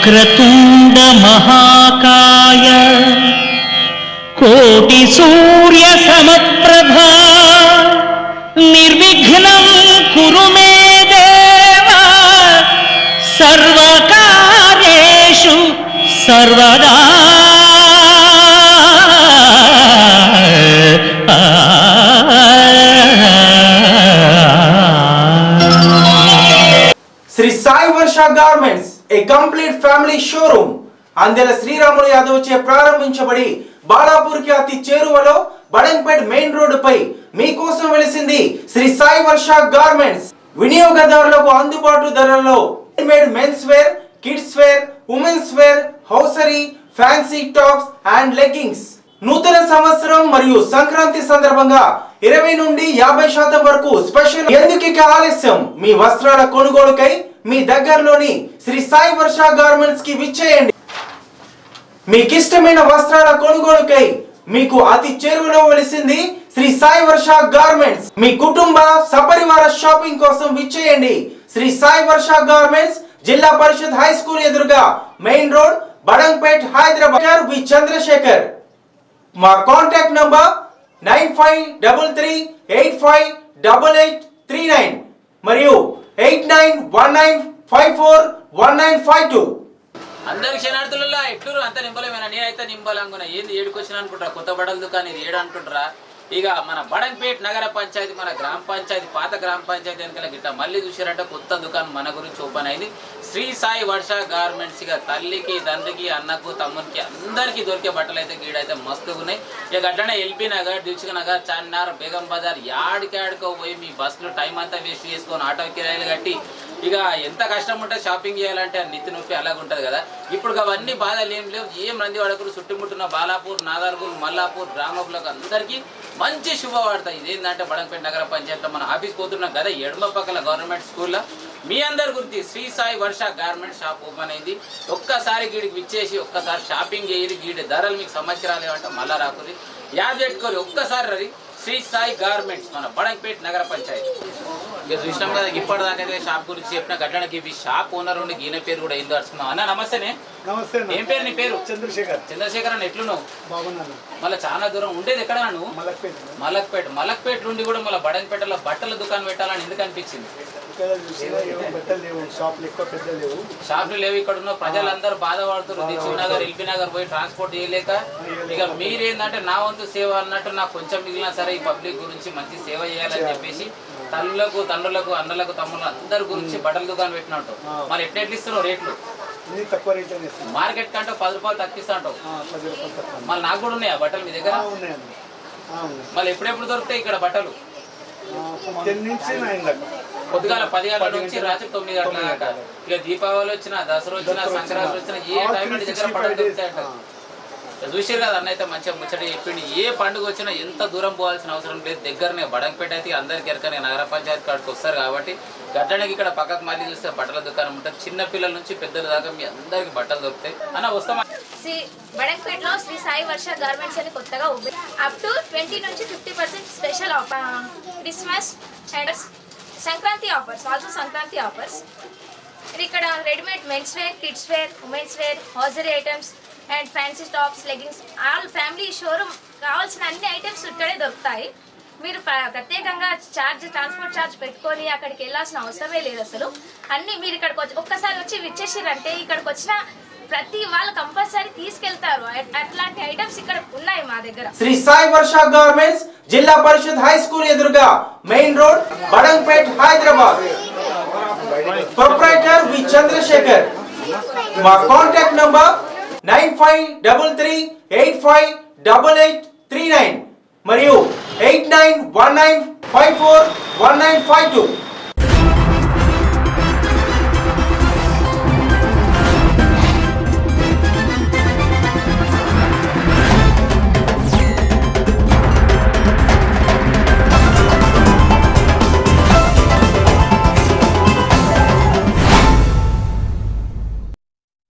వక్రతుండ మహాకాయ కోటి సూర్య సమప్రభా నిర్విఘ్నం కురు మే దేవ సర్వకార్యేషు సర్వదా Shri Sai Varsha garments a complete family showroom Andela Sriramulu Yadav చే ప్రారంభించబడి బాలాపూర్ కి అతి చేరువలో బడంపేట్ మెయిన్ రోడ్డుపై మీకోసం వెలిసింది శ్రీ సాయి వర్ష గార్మెంట్స్ వినియోగదారులకు అందుబాటు ధరల్లో made men's wear kids wear women's wear hosiery fancy tops and leggings నూతన సంవత్సరం మరియు సంక్రాంతి సందర్భంగా ఇరవై నుండి యాభై శాతం వరకు స్పెషల్ ఎందుకు ఇక ఆలస్యం మీ వస్త్రాల కొనుగోలుకై మీ దగ్గరలోని శ్రీ సాయి వర్ష గార్మెంట్స్ కి విచ్చేయండి మీకిష్టమైన వస్త్రాల కొనుగోలుకై మీకు అతి చేరువలో వెలిసింది శ్రీ సాయి వర్ష గార్మెంట్స్ మీ కుటుంబ సపరివార షాపింగ్ కోసం విచ్చేయండి Shri Sai Varsha garments Zilla Parishad high school ఎదురుగా main road Badangpet Hyderabad V Chandrashekar మా contact number nine five double three eight five double eight three nine మరియు eight nine one nine five four one nine five two అందరు క్షణార్థులలో ఎట్లు అంత నింపలేమైనా నేనైతే నింపలేనుకున్నా ఏంది ఏడుకొచ్చిన అనుకుంటారా కొత్త బడల దుకాణం ఇది ఏడు అనుకుంటారా ఇక మన బడంపేట్ నగర పంచాయతీ మన గ్రామ పంచాయతీ పాత గ్రామ పంచాయతీ వెనకాల గిట్ట మళ్ళీ చూసారంటే కొత్త దుకాణం మన గురించి ఓపెన్ అయింది శ్రీ సాయి వర్ష గార్మెంట్స్ ఇక తల్లికి తండ్రికి అన్నకు తమ్మునికి అందరికీ దొరికే బట్టలు అయితే గీడైతే మస్తుగా ఉన్నాయి ఇక అట్లనే ఎల్బీ నగర్ దిల్చుక్ నగర్ చార్మినార్ బేగం బజార్ యాడికాడికో పోయి మీ బస్సులో టైం అంతా వేస్ట్ చేసుకొని ఆటో కిరాయిలు కట్టి ఇక ఎంత కష్టం ఉంటే షాపింగ్ చేయాలంటే ఆ నిత్తి నొప్పి అలాగ ఉంటుంది కదా ఇప్పుడు అవన్నీ బాధలు ఏం లేవు ఏం రంది వాడకులు చుట్టుముట్టున్న బాలాపూర్ నాదార్పూర్ మల్లాపూర్ రామపులకు అందరికీ మంచి శుభవార్త ఇదేంటంటే బడంపేట నగర పంచాయతీలో మన ఆఫీస్ పోతున్నాం కదా ఎడమ పక్కల గవర్నమెంట్ స్కూల్లో మీ అందరి గురించి Shri Sai Varsha garment shop open అయింది ఒక్కసారి గీడికి విచ్చేసి ఒక్కసారి షాపింగ్ చేయరు గీడి ధరలు మీకు సమస్య లేవంటే మళ్ళా రాకురి యాద్ పెట్టుకోరు ఒక్కసారి రది శ్రీ సాయి గార్మెంట్స్ మన బడంపేట్ నగర పంచాయతీ ఇక చూసినాం కదా ఇప్పటిదాకా అయితే షాప్ గురించి చెప్పిన గడ్డనకి ఇవి షాప్ ఓనర్ ఉండి ఈయన పేరు కూడా ఏందో అరుచుకున్నాం అన్న నమస్తేనే నమస్తే అన్న. ఏం పేరు నీ పేరు చంద్రశేఖర్ చంద్రశేఖర్ అన్న ఎట్లున్నావు బాగున్నాను మళ్ళీ చాలా దూరం ఉండేది ఎక్కడ నువ్వు మలక్పేట మలక్పేట మలక్పేట నుండి కూడా మళ్ళీ బడంపేటలో బట్టల దుకాణం పెట్టాలని ఎందుకు అనిపించింది ఇక్కడ చూసినా ఏమో పెద్దలు లేవు షాపులు ఎక్కువ పెద్దలు లేవు షాపులు లేవు ఇక్కడ ఉన్న ప్రజలందరూ బాధపడుతున్నారు దిల్సుఖ్ నగర్ ఎల్బీ నగర్ పోయి ట్రాన్స్పోర్ట్ చేయలేక ఇక మీరేందంటే నా వంతు సేవ అన్నట్టు నాకు కొంచెం మిగిలినా సరే ఈ పబ్లిక్ గురించి మంచి సేవ చేయాలని చెప్పేసి తల్లులకు తండ్రులకు అన్నలకు తమ్ముళ్ళకు అందరి గురించి బట్టల దుకాణం పెట్టినట్టు మరి ఎట్లా ఎట్లా ఇస్తున్నావు రేట్లు నేను తక్కువ రేట్ ఇస్తాను మార్కెట్ కంటే పది రూపాయలు తగ్గిస్తా ఉంటావు పది రూపాయలు తక్కువ మళ్ళీ నాకు కూడా ఉన్నాయా బట్టలు మీ దగ్గర ఆ, ఉన్నాయండి ఆ, ఉన్నాయి మళ్ళీ ఎప్పుడెప్పుడు దొరుకుతాయి ఇక్కడ బట్టలు టెన్ నుంచి నైన్ దాకా పొద్దుగాల పది గంటల నుంచి రాత్రి తొమ్మిది గంటల దాకా ఇక దీపావళి వచ్చిన దసరా వచ్చిన సంక్రాంతి వచ్చిన ఏ టైం నీ దగ్గర పడలు దొరుకుతాయంట చూసారు కదా అన్న అయితే మంచిగా ముచ్చట చెప్పిండు ఏ పండుగ వచ్చినా ఎంత దూరం పోవాల్సిన అవసరం లేదు దగ్గరనే బడంపేట అయితే అందరికి ఎరకనే నగర పంచాయతీ కాడికి వస్తారు కాబట్టి గడ్డనికి ఇక్కడ పక్కకు మళ్ళీ చూస్తే బట్టల దుకాణం ఉంటుంది చిన్న పిల్లల నుంచి పెద్దల దాకా మీ అందరికి బట్టలు దొరుకుతాయి అన్న వస్తామా శ్రీ బడంపేటలో శ్రీ సాయి వర్ష గార్మెంట్స్ అని కొత్తగా ఓపెన్ అప్ టు ట్వంటీ నుంచి fifty percent special offer Christmas and Sankranti offers also Sankranti offers ఇక్కడ readymade men's wear kids wear women's wear hosiery items and fancy tops leggings all family showroom కావాల్సిన అన్ని ఐటమ్స్ ఇక్కడే దొరుకుతాయి మీరు ప్ర- ప్రత్యేకంగా ఛార్జ్ ట్రాన్స్పోర్ట్ ఛార్జ్ పెట్టుకొని అక్కడికి వెళ్ళాల్సిన అవసరమే లేదు అసలు అన్ని మీరు ఇక్కడికి వచ్చి ఒక్కసారి వచ్చి విచ్చేసిరంటే ఇక్కడికి వచ్చిన ప్రతి వాళ్ళు కంపల్సరీ తీసుకెళ్తారు అట్- అట్లాంటి ఐటమ్స్ ఇక్కడ ఉన్నాయి మా దగ్గర Shri Sai Varsha garments Zilla Parishad high school ఎదురుగా main road Badangpet Hyderabad proprietor V Chandrashekar మా contact number nine five double three eight five double eight three nine మరియు eight nine one nine five four one nine five two